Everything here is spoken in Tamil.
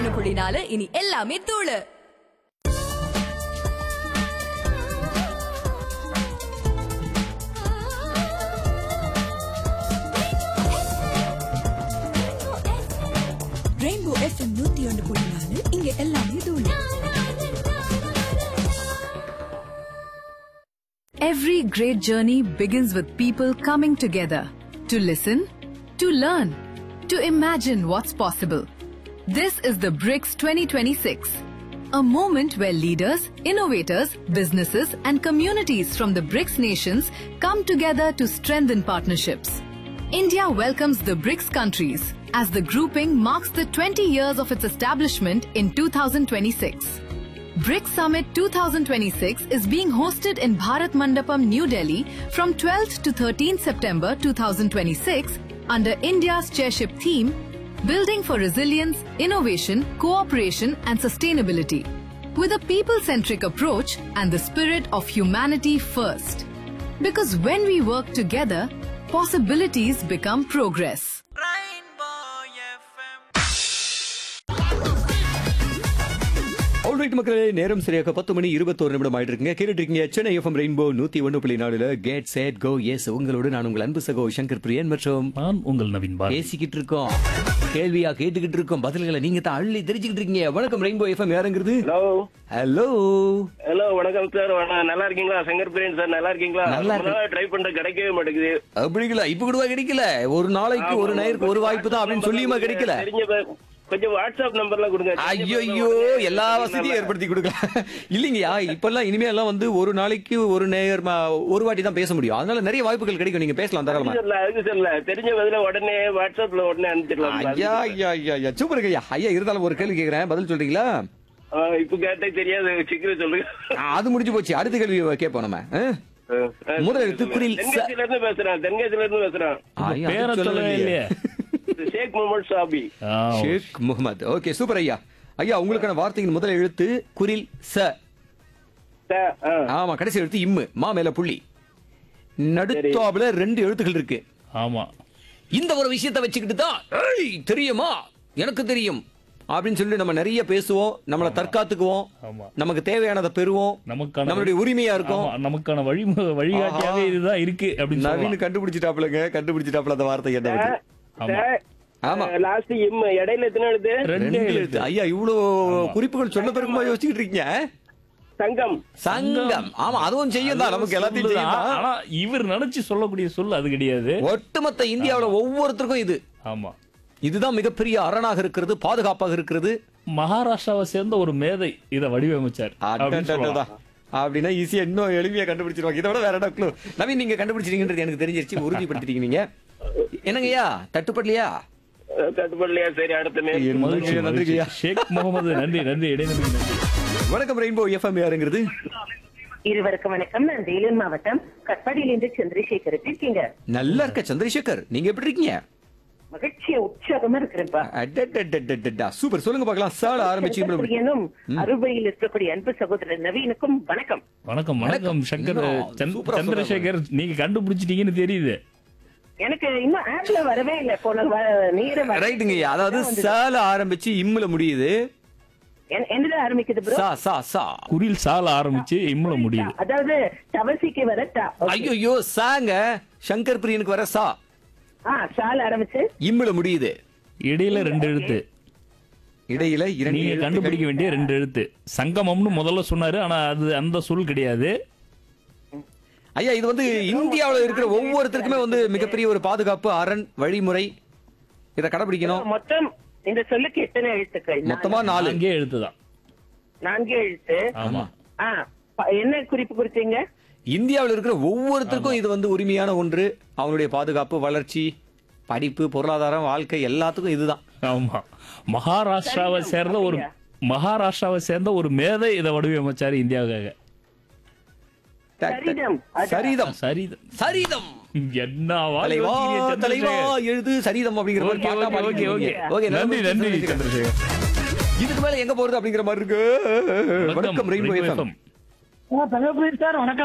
ஒண்ணு புள்ளி நாலு இனி எல்லாமே தூளு ரெயின்போ எஃப்எம் நூத்தி ஒன்று புள்ளி நாலு இங்க எல்லாமே தூளு Every great journey begins with people coming together to listen, to learn, to imagine what's possible. This is the BRICS 2026, a moment where leaders, innovators, businesses, and communities from the BRICS nations come together to strengthen partnerships. India welcomes the BRICS countries as the grouping marks the 20 years of its establishment in 2026. BRICS Summit 2026 is being hosted in Bharat Mandapam, New Delhi from 12th to 13th September 2026 under India's chairship theme Building for Resilience, Innovation, Cooperation and Sustainability with a people-centric approach and the spirit of humanity first. Because when we work together, possibilities become progress. Alright மக்களே நேரம் சரியாக பத்து மணி இருபத்தோரு நிமிடம் ஆயிட்டு இருக்குங்க கேட்டுட்டு இருக்கீங்க சென்னை எஃப்எம் ரெயின்போ நூத்தி ஒன்று புள்ளி நாலுல கேட் சேட் கோ எஸ் உங்களோடு நான் உங்கள் அன்பு சகோ சங்கர் பிரியன் மற்றும் நான் உங்கள் நவீன் பாரதி பேசிக்கிட்டு இருக்கோம் கேள்வியா கேட்டுக்கிட்டு இருக்கோம் பதில்களை நீங்க தான் அள்ளி தெரிஞ்சுக்கிட்டு இருக்கீங்க வணக்கம் ரெயின்போ எஃப்எம் யாருங்கிறது ஹலோ ஹலோ ஹலோ வணக்கம் சார் வண- நல்லா இருக்கீங்களா சங்கர் பிரியன் சார் நல்லா இருக்கீங்களா நல்லா இருக்கு. ட்ரை பண்ற கிடைக்கவே மாட்டேங்குது அப்படிங்களா இப்ப கூடவா கிடைக்கல ஒரு நாளைக்கு ஒரு நேருக்கு ஒரு வாய்ப்பு தான் அப்படின்னு சொல்லியுமா கிடைக்கல தெரிஞ்ச பே- கொஞ்சம் வாட்ஸ்அப் நம்பர்லாம் கொடுங்க ஐயோ எல்லா வசதியும் ஏற்படுத்தி கொடுக்கலாம் இல்லைங்கய்யா இப்பெல்லாம் இனிமே எல்லாம் வந்து ஒரு நாளைக்கு ஒரு நேர் ம- ஒரு வாட்டி தான் பேச முடியும் அதனால நிறைய வாய்ப்புகள் கிடைக்கும் நீங்க பேசலாம் தாராளமா அதுக்கு சொல்லல அதுக்கு சொல்லல தெரிஞ்ச பதில உடனே வாட்ஸ்அப்ல உடனே அனுப்பிச்சிடலாம் ஐயா ஐயா ஐயா ஐயா சூப்பர் ஐயா ஐயா இருந்தாலும் ஒரு கேள்வி கேக்குறேன் பதில் சொல்றீங்களா ஆ, இப்ப கேட்டே தெரியாது சீக்கிரம் சொல்லுங்க ஆ, அது முடிஞ்சு போச்சு அடுத்த கேள்வி கேட்போம் நம்ம ஆ? ஆ, ஆ, முதல் சொல்லுங்க, எழுத்து சொல்லுங்க. குறில் ச. தென்காசியில இருந்து பேசுறேன் தென்காசியில இருந்து பேசுறேன் ஐயா, பேரை அது சொல்லவே இல்லையே ஷேக் முகமது சாபி ஆ, ஷேக் முகமது ஓகே சூப்பர் ஐயா ஐயா உங்களுக்கான வார்த்தையின் முதல் எழுத்து குரில் ச ச- ஆ, ஆமா கடைசி எழுத்து இம்மு மா மேல புள்ளி நடுத்தாப்புல ரெண்டு எழுத்துக்கள் இருக்கு ஆமா இந்த ஒரு விஷயத்தை வச்சுக்கிட்டு தான் "ஏய், தெரியுமா எனக்கு தெரியும் அப்படின்னு சொல்லி நம்ம நிறைய பேசுவோம் நம்மள தற்காத்துக்குவோம் ஆமா. நமக்கு தேவையானதை பெறுவோம் நமக்கான நம்மளுடைய உரிமையா இருக்கும் ஆமா, நமக்கான வழி வழிகாட்டியாவே ஆஹா. இதுதான் இருக்கு அப்படின்னு நவீன் சொல்லலாம் கண்டுபிடிச்சிட்டாப்லங்க கண்டுபிடிச்சிட்டாப்ல அந்த வார்த்தை என்ன ச- பத்தி. ஆமா. ச- ஆமா. லாஸ்ட் இம் இடையில எத்தனை எழுத்து ரெண்டே ரெண்டு எழுத்து எழுத்து ஐயா இவ்வளவு குறிப்புகள் சொன்ன பிறகுமா யோசிச்சுக்கிட்டு இருக்கீங்க சங்கம் சங்கம் ஆமா அதுவும் செய்யும் தான் நமக்கு எல்லாத்தையும் சொல்லுதான். செய்யும் தான். ஆனா இவர் நினைச்சு சொல்லக்கூடிய சொல் அது கிடையாது ஒட்டுமொத்த இந்தியாவுல ஒவ்வொருத்தருக்கும் இது ஆமா இதுதான் மிகப்பெரிய அரணாக இருக்கிறது பாதுகாப்பாக இருக்கிறது மகாராஷ்டிராவை சேர்ந்த ஒரு மேதை இதை வடிவமைச்சார் அப்படின்னு அடடடடா. சொல்லலாம். அப்படின்னா ஈஸியா இன்னும் எளிமையா கண்டுபிடிச்சிருவாங்க இதோட வேற இடம் clue. நவீன் நீங்க கண்டுபிடிச்சிருக்கீங்கன்றது எனக்கு தெரிஞ்சிருச்சு உறுதிப்படுத்திட்டீங்க நீங்க என்னங்கய்யா தட்டுப்படலையா தட்டுப்படலையா சரி அடுத்த நேரம் என் மகிழ்ச்சி, மகிழ்ச்சி, மகிழ்ச்சி. நன்றிங்கய்யா. ஷேக் முகமது நன்றி நன்றி இடைநன்றி நன்றி வணக்கம் ரெயின்போ எஃப்எம் யாருங்கிறது இருவருக்கும் வணக்கம் நான் வேலூர் மாவட்டம் கட்பாடியிலிருந்து சந்திரசேகர் எப்படி இருக்கீங்க நல்லா இருக்க சந்திரசேகர் நீங்க எப்படி இருக்கீங்க மகிழ்ச்சியா உற்சாகமா இருக்கிறேன்ப்பா அடடடடடடா. சூப்பர் சொல்லுங்க பார்க்கலாம் சாட ஆரம்பிச்சு இவ்வளவு- சந்திரசேகரனும் அறுபையில் இருக்கக்கூடிய அன்பு சகோதரர் நவீனுக்கும் வணக்கம் வணக்கம் வணக்கம் சங்கர் இன்னும் சந்த்- சூப்பரா சந்திரசேகர் நீங்க கண்டுபிடிச்சிட்டீங்கன்னு தெரியுது எனக்கு இன்னும் ஆப்ல வரவே இல்ல போன வ- நேரம் வர- ரைட்டுங்கய்யா அதாவது வந்தது. சால ஆரம்பிச்சு இம்முல முடியுது என்- என்னது ஆரம்பிக்குது ப்ரோ சா சா சா குரில் சால ஆரம்பிச்சு இம்முல முடியுது அதாவது தவசிக்கு வர டா. Okay. ஐயோ சாங்க சங்கர் பிரியனுக்கு வர சா ஆ சால் ஆரம்பிச்சு இம்முல முடியுது இடையில ரெண்டு எழுத்து இடையில இரண்டு நீங்க எழுத்துக்கள். கண்டுபிடிக்க வேண்டிய ரெண்டு எழுத்து சங்கமம்னு முதல்ல சொன்னாரு ஆனா அது அந்த சொல் கிடையாது ஐயா இது வந்து இந்தியாவுல இருக்கிற ஒவ்வொருத்தருக்குமே வந்து மிகப்பெரிய ஒரு பாதுகாப்பு அரண் வழிமுறை இத கடைபிடிக்கணும் மொத்தம் இந்த சொல்லுக்கு எத்தனை எழுத்துக்கள் மொத்தமா நாலு அங்கே எழுத்து தான் நான்கு எழுத்து ஆமா ஆ ப- என்ன குறிப்பு கொடுத்தீங்க இந்தியாவுல இருக்கிற ஒவ்வொருத்தருக்கும் இது வந்து உரிமையான ஒன்று அவனுடைய பாதுகாப்பு வளர்ச்சி படிப்பு பொருளாதாரம் வாழ்க்கை எல்லாத்துக்கும் இதுதான் ஆமா மகாராஷ்டிராவை சேர்ந்த ஒரு மகாராஷ்டிராவை சேர்ந்த ஒரு மேதை இதை வடிவமைச்சாரு இந்தியாவுக்காக டக், டக். சரிதம். அதான். சரிதம் சரி சரிதம் என்னவா தலைவா யோசிக்கிறீங்க, தலைவா சந்திரசேகர்? எழுது சரிதம் அப்படிங்கிற மாதிரி ஓகே, பாட்டா ஓகே, ஓகே, பாடிக்கிறீங்க. ஓகே. ஓகே, நல்லா நன்றி போச்சு, நன்றி சந்திரசேகர். சந்திரசேகர் இதுக்கு மேல எங்க போறது அப்படிங்கிற மாதிரி இருக்கு வணக்கம் Rainbow FM Rainbow FM. Thangapriyan sir வணக்கம்